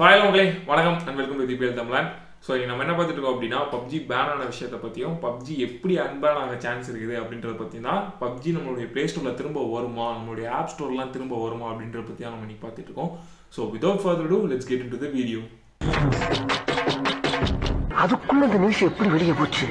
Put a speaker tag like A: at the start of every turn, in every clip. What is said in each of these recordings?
A: hi மக்களே வணக்கம் and welcome to திபிஎல் தமிழன் ஸோ இங்கே நம்ம என்ன பார்த்துட்டு இருக்கோம் அப்படின்னா பப்ஜி பேன் ஆன விஷயத்தை பற்றியும் பப்ஜி எப்படி அன்பேன் ஆக சான்ஸ் இருக்குது அப்படின்றத பற்றி தான் பப்ஜி நம்மளுடைய ப்ளே ஸ்டோரில் திரும்ப வருமா நம்மளுடைய ஆப் ஸ்டோர்லாம் திரும்ப வருமா அப்படின்றத பற்றி நம்ம இன்னைக்கு பார்த்துட்டு இருக்கோம் so without further do let's get into the video
B: அதுக்குள்ள இந்த நியூஸ் எப்படி வெளியே போச்சு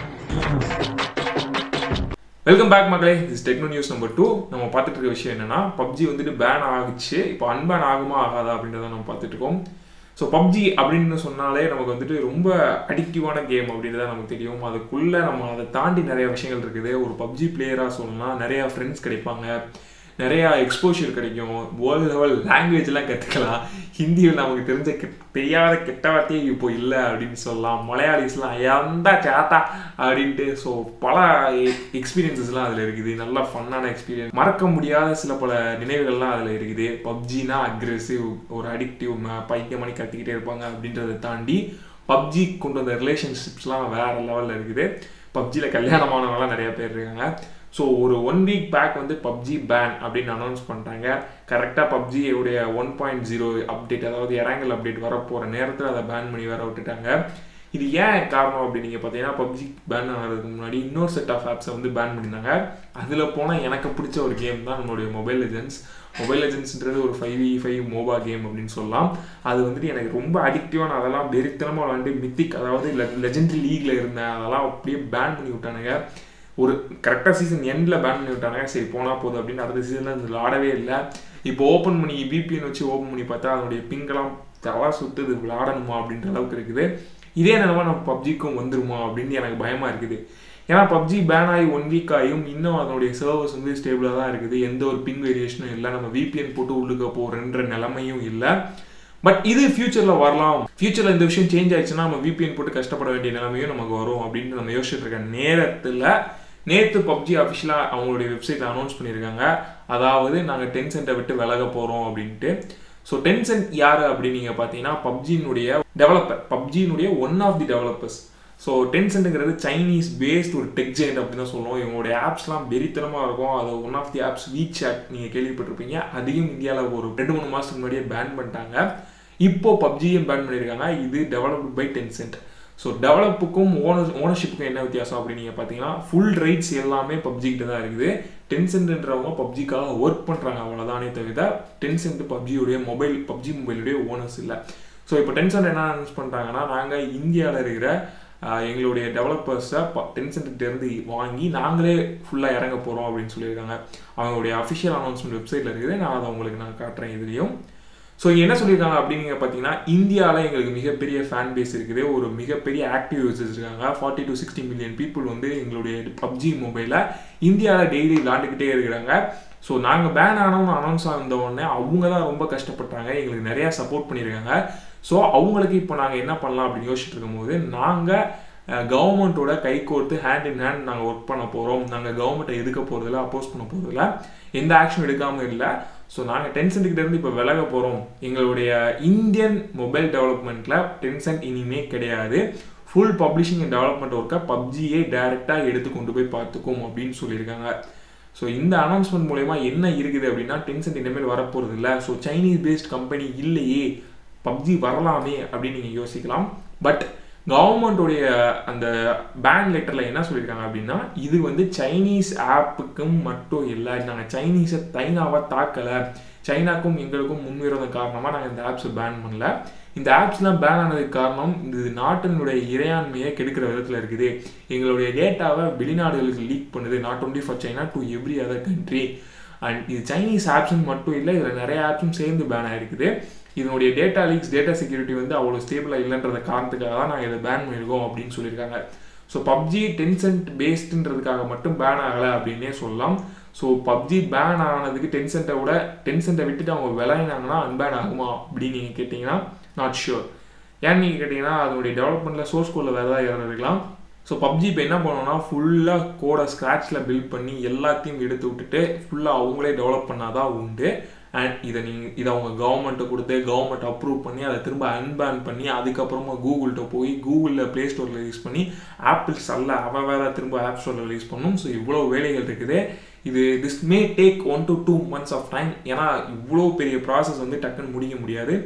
A: வெல்கம் பேக் மக்களே this techno news number two நம்ம பார்த்துட்டு இருக்க விஷயம் என்னன்னா பப்ஜி வந்துட்டு பேன் ஆகுச்சு இப்போ அன்பேன் ஆகுமா ஆகாதா அப்படின்றத நம்ம பார்த்துட்டு இருக்கோம் ஸோ பப்ஜி அப்படின்னு சொன்னாலே நமக்கு வந்துட்டு ரொம்ப அடிக்டிவான கேம் அப்படின்றத நமக்கு தெரியும் அதுக்குள்ளே நம்ம அதை தாண்டி நிறைய விஷயங்கள் இருக்குது ஒரு பப்ஜி பிளேயராக சொல்லலாம் நிறையா ஃப்ரெண்ட்ஸ் கிடைப்பாங்க நிறையா எக்ஸ்போஷர் கிடைக்கும் வேர்ல்டு லெவல் லாங்குவேஜ்லாம் கற்றுக்கலாம் ஹிந்தியில் நமக்கு தெரிஞ்ச கெட் தெரியாத கெட்ட வார்த்தையே இப்போ இல்லை அப்படின்னு சொல்லலாம் மலையாளிஸ்லாம் எந்த சேட்டா அப்படின்ட்டு ஸோ பல எக்ஸ்பீரியன்சஸ்லாம் அதில் இருக்குது நல்லா ஃபன்னான எக்ஸ்பீரியன்ஸ் மறக்க முடியாத சில பல நினைவுகள்லாம் அதில் இருக்குது பப்ஜினா அக்ரெசிவ் ஒரு அடிக்டிவ் பைத்தியம் மணி கத்திக்கிட்டே இருப்பாங்க அப்படின்றத தாண்டி பப்ஜி கொண்டு வந்த ரிலேஷன்ஷிப்ஸ்லாம் வேற லெவலில் இருக்குது பப்ஜியில் கல்யாணமானவங்களாம் நிறைய பேர் இருக்காங்க ஸோ ஒரு ஒன் வீக் பேக் வந்து பப்ஜி பேன் அப்படின்னு அனௌன்ஸ் பண்ணிட்டாங்க கரெக்டாக பப்ஜியோடைய ஒன் பாயிண்ட் ஜீரோ அப்டேட் அதாவது இறங்கல் அப்டேட் வரப்போகிற நேரத்தில் அதை பேன் பண்ணி வேற விட்டுட்டாங்க இது ஏன் காரணம் அப்படின்னு நீங்கள் பார்த்தீங்கன்னா பப்ஜி பேன் ஆகிறதுக்கு முன்னாடி இன்னொரு செட் ஆஃப் ஆப்ஸை வந்து பேன் பண்ணியிருந்தாங்க அதில் போனால் எனக்கு பிடிச்ச ஒரு கேம் தான் நம்மளுடைய மொபைல் லெஜன்ஸ் மொபைல் லெஜன்ஸ்ன்றது ஒரு five V five MOBA game அப்படின்னு சொல்லலாம் அது வந்துட்டு எனக்கு ரொம்ப அடிக்டிவான அதெல்லாம் வெறித்தனமாக விளாண்டு மித்திக் அதாவது லெஜெண்டரி லீக்ல இருந்தேன் அதெல்லாம் அப்படியே பேன் பண்ணி விட்டானுங்க ஒரு கரெக்டாக சீசன் எண்டில் பேன் பண்ணி விட்டாங்க சரி போனால் போதும் அப்படின்னு அடுத்த சீசனில் இதில் ஆடவே இல்லை இப்போ ஓப்பன் பண்ணி விபிஎன் வச்சு ஓப்பன் பண்ணி பார்த்தா அதனுடைய பிங்கெல்லாம் தவா சுத்துது விளாடணுமா அப்படின்ற அளவுக்கு இருக்குது இதே நிலமா நம்ம பப்ஜிக்கும் வந்துருமா அப்படின்னு எனக்கு பயமாக இருக்குது ஏன்னா பப்ஜி பேன் ஆகி ஒன் வீக் ஆகியும் இன்னும் அதனுடைய சர்வர்ஸ் வந்து ஸ்டேபிளாக தான் இருக்குது எந்த ஒரு பின் வேரியேஷனும் இல்லை நம்ம விபிஎன் போட்டு உள்ளுக்க போகிறன்ற நிலைமையும் இல்லை பட் இது ஃபியூச்சரில் வரலாம் ஃபியூச்சரில் இந்த விஷயம் சேஞ்ச் ஆயிடுச்சுன்னா நம்ம விபிஎன் போட்டு கஷ்டப்பட வேண்டிய நிலைமையும் நமக்கு வரும் அப்படின்னு நம்ம யோசிச்சுட்டு இருக்க நேரத்தில் நேற்று பப்ஜி அஃபிஷியலாக அவங்களுடைய வெப்சைட்டில் அனௌன்ஸ் பண்ணியிருக்காங்க அதாவது நாங்கள் டென் சென்ட்டை விட்டு விலக போகிறோம் அப்படின்ட்டு ஸோ டென் சென்ட் யார் அப்படின்னு நீங்கள் பார்த்தீங்கன்னா பப்ஜினுடைய டெவலப்பர் பப்ஜினுடைய one of the developers so டென் சென்ட்டுங்கிறது சைனீஸ் பேஸ்ட் ஒரு டெக் ஜெயிண்ட் அப்படின்னு தான் சொல்லுவோம் இவங்களுடைய ஆப்ஸ்லாம் வெறித்தனமாக இருக்கும் அது one of the apps which ஆட் நீங்கள் கேள்விப்பட்டிருப்பீங்க அதையும் இந்தியாவில் ஒரு ரெண்டு மூணு மாதத்துக்கு முன்னாடியே பேன் பண்ணிட்டாங்க இப்போ பப்ஜியும் பேன் பண்ணியிருக்காங்க இது developed by Tencent so டெவலப்புக்கும் ஓனர் ஓனர்ஷிப்புக்கும் என்ன வித்தியாசம் அப்படின்னு நீங்கள் பார்த்தீங்கன்னா ஃபுல் ரைட்ஸ் எல்லாமே பப்ஜிக்கிட்ட தான் இருக்குது டென்சென்ட்ன்றவங்க பப்ஜிக்காக ஒர்க் பண்ணுறாங்க அவ்வளோதானே தவிர டென்சென்ட் பப்ஜியுடைய மொபைல் பப்ஜி மொபைலுடைய ஓனர்ஸ் இல்லை ஸோ இப்போ டென்சென்ட் என்ன அனௌன்ஸ் பண்ணுறாங்கன்னா நாங்கள் இந்தியாவில் இருக்கிற எங்களுடைய டெவலப்பர்ஸை டென்சென்ட்கிட்டேருந்து வாங்கி நாங்களே ஃபுல்லாக இறங்க போகிறோம் அப்படின்னு சொல்லியிருக்காங்க அவங்களுடைய அஃபிஷியல் அனௌன்ஸ்மெண்ட் வெப்சைட்டில் இருக்குது நான் அதை உங்களுக்கு நான் காட்டுறேன் இதுலேயும் ஸோ என்ன சொல்லியிருக்காங்க அப்படின்னு பார்த்தீங்கன்னா இந்தியாவில் எங்களுக்கு மிகப்பெரிய ஃபேன் பேஸ் இருக்குது ஒரு மிகப்பெரிய ஆக்டிவ் யூசர்ஸ் இருக்காங்க forty to sixty million people வந்து எங்களுடைய பப்ஜி மொபைலில் இந்தியாவில் டெய்லி விளாண்டுக்கிட்டே இருக்கிறாங்க ஸோ நாங்கள் பேன் ஆனோம்னு அனௌன்ஸ் ஆன உடனே அவங்க தான் ரொம்ப கஷ்டப்பட்டாங்க எங்களுக்கு நிறையா சப்போர்ட் பண்ணியிருக்காங்க ஸோ அவங்களுக்கு இப்போ நாங்கள் என்ன பண்ணலாம் அப்படின்னு யோசிச்சுட்டு இருக்கும்போது நாங்கள் கவர்மெண்ட்டோட கை கோர்த்து ஹேண்ட் இன் ஹேண்ட் நாங்கள் ஒர்க் பண்ண போகிறோம் நாங்கள் கவர்மெண்ட்டை எதுக்க போகிறதில்ல அப்போஸ் பண்ண போகிறதில்ல எந்த ஆக்ஷன் எடுக்காமல் இல்லை ஸோ நாங்கள் டென்சென்ட்டுக்கிட்ட இருந்து இப்போ விலக போகிறோம் எங்களுடைய இந்தியன் மொபைல் டெவலப்மெண்ட்டில் டென்சென்ட் இனிமே கிடையாது ஃபுல் பப்ளிஷிங் அண்ட் டெவலப்மெண்ட் ஒர்க்கை பப்ஜியே டைரெக்டாக எடுத்து கொண்டு போய் பார்த்துக்கும் அப்படின்னு சொல்லியிருக்காங்க ஸோ இந்த அனௌன்ஸ்மெண்ட் மூலயமா என்ன இருக்குது அப்படின்னா டென்சென்ட் இனிமேல் வரப்போகிறது இல்லை ஸோ சைனீஸ் பேஸ்ட் கம்பெனி இல்லையே பப்ஜி வரலாமே அப்படின்னு நீங்கள் யோசிக்கலாம் பட் கவர்மெண்ட்டுடைய அந்த பேன் லெட்டரில் என்ன சொல்லியிருக்காங்க அப்படின்னா இது வந்து சைனீஸ் ஆப்புக்கும் மட்டும் இல்லை நாங்கள் சைனீஸை தைனாவை தாக்கலை சைனாக்கும் எங்களுக்கும் முன்விரோதம் காரணமாக நாங்கள் இந்த ஆப்ஸை பேன் பண்ணல இந்த ஆப்ஸ்லாம் பேன் ஆனதுக்கு காரணம் இது நாட்டினுடைய இறையாண்மையை கெடுக்கிற விதத்தில் இருக்குது எங்களுடைய டேட்டாவை வெளிநாடுகளுக்கு லீக் பண்ணுது not only for China to every other country and இது சைனீஸ் ஆப்ஸ்னு மட்டும் இல்லை இதில் நிறைய ஆப்ஸும் சேர்ந்து பேன் ஆயிருக்குது இதனுடைய டேட்டா லீக்ஸ் டேட்டா செக்யூரிட்டி வந்து அவ்வளோ ஸ்டேபிளாக இல்லைன்றத காரணத்துக்காக தான் நாங்கள் இதை பேன் பண்ணியிருக்கோம் அப்படின்னு சொல்லியிருக்காங்க ஸோ பப்ஜி டென்சென்ட் பேஸ்டுன்றதுக்காக மட்டும் பேன் ஆகலை அப்படின்னே சொல்லலாம் ஸோ பப்ஜி பேன் ஆனதுக்கு டென்சென்ட்டை விட டென்சென்ட்டை விட்டுட்டு அவங்க விளையினாங்கன்னா அன்பேன் ஆகுமா அப்படின்னு நீங்கள் கேட்டிங்கன்னா நாட் ஷியோர் ஏன்னு நீங்கள் கேட்டிங்கன்னா அதனுடைய டெவலப்மெண்ட்டில் சோர்ஸ் கோடில் வேறு ஏதாவது இடம் இருக்கலாம் ஸோ பப்ஜி இப்போ என்ன பண்ணோம்னா ஃபுல்லாக கோடை ஸ்க்ராட்சில் பில்ட் பண்ணி எல்லாத்தையும் எடுத்து விட்டுட்டு ஃபுல்லாக அவங்களே டெவலப் பண்ணாதான் உண்டு அண்ட் இதை நீங்கள் இதை அவங்க கவர்மெண்ட்டை கொடுத்து கவர்மெண்ட் அப்ரூவ் பண்ணி அதை திரும்ப அன்பேன் பண்ணி அதுக்கப்புறமா கூகுள்கிட்ட போய் கூகுளில் ப்ளே ஸ்டோரில் ரிலீஸ் பண்ணி ஆப்பிள்ஸ் அல்ல அவன் வேற திரும்ப ஆப் ஸ்டோரில் ரிலீஸ் பண்ணும் ஸோ இவ்வளோ வேலைகள் இருக்குது இது this may take one to two months of time ஏன்னா இவ்வளோ பெரிய ப்ராசஸ் வந்து டக்குன்னு முடிக்க முடியாது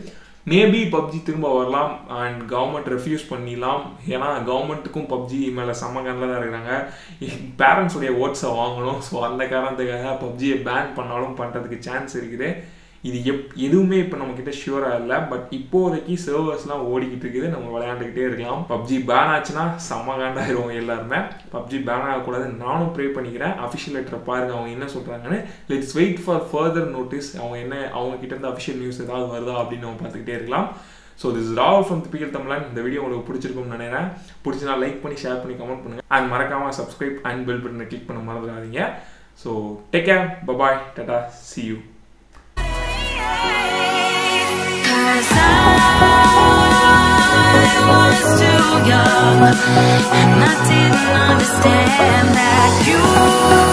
A: மேபி பப்ஜி திரும்ப வரலாம் அண்ட் கவர்மெண்ட் ரெஃப்யூஸ் பண்ணிடலாம் ஏன்னா கவர்மெண்ட்டுக்கும் பப்ஜி மேலே செம்ம கண்ணில் தான் இருக்கிறாங்க பேரண்ட்ஸுடைய ஓட்ஸை வாங்கணும் ஸோ அந்த காரணத்துக்காக பப்ஜியை பேன் பண்ணாலும் பண்ணுறதுக்கு சான்ஸ் இருக்குது இது எப் எதுவுமே இப்போ நம்மக்கிட்ட ஷியூராக இல்லை பட் இப்போதைக்கு சர்வர்ஸ்லாம் ஓடிக்கிட்டு இருக்குது நம்ம விளையாண்டுக்கிட்டே இருக்கலாம் பப்ஜி பேன் ஆச்சுன்னா செம்ம காண்டாயிருவோம் எல்லாருமே பப்ஜி பேன் ஆகக்கூடாது நானும் ப்ரே பண்ணிக்கிறேன் அஃபிஷியல் லெட்டரை பாருங்க அவங்க என்ன சொல்கிறாங்கன்னு let's wait for further notice அவங்க என்ன அவங்க கிட்ட இருந்து அஃபிஷியல் நியூஸ் ஏதாவது வருதா அப்படின்னு நம்ம பார்த்துக்கிட்டே இருக்கலாம் so this travel from typical தமிழன் இந்த வீடியோ உங்களுக்கு பிடிச்சிருக்கும்னு நினைக்கிறேன் பிடிச்சினா லைக் பண்ணி ஷேர் பண்ணி கமெண்ட் பண்ணுங்கள் அண்ட் மறக்காமல் சப்ஸ்கிரைப் அண்ட் பெல் பட்டனை கிளிக் பண்ண மறந்துடாதீங்க so take care bye bye tata see you
C: Cause I was too young and I didn't understand that you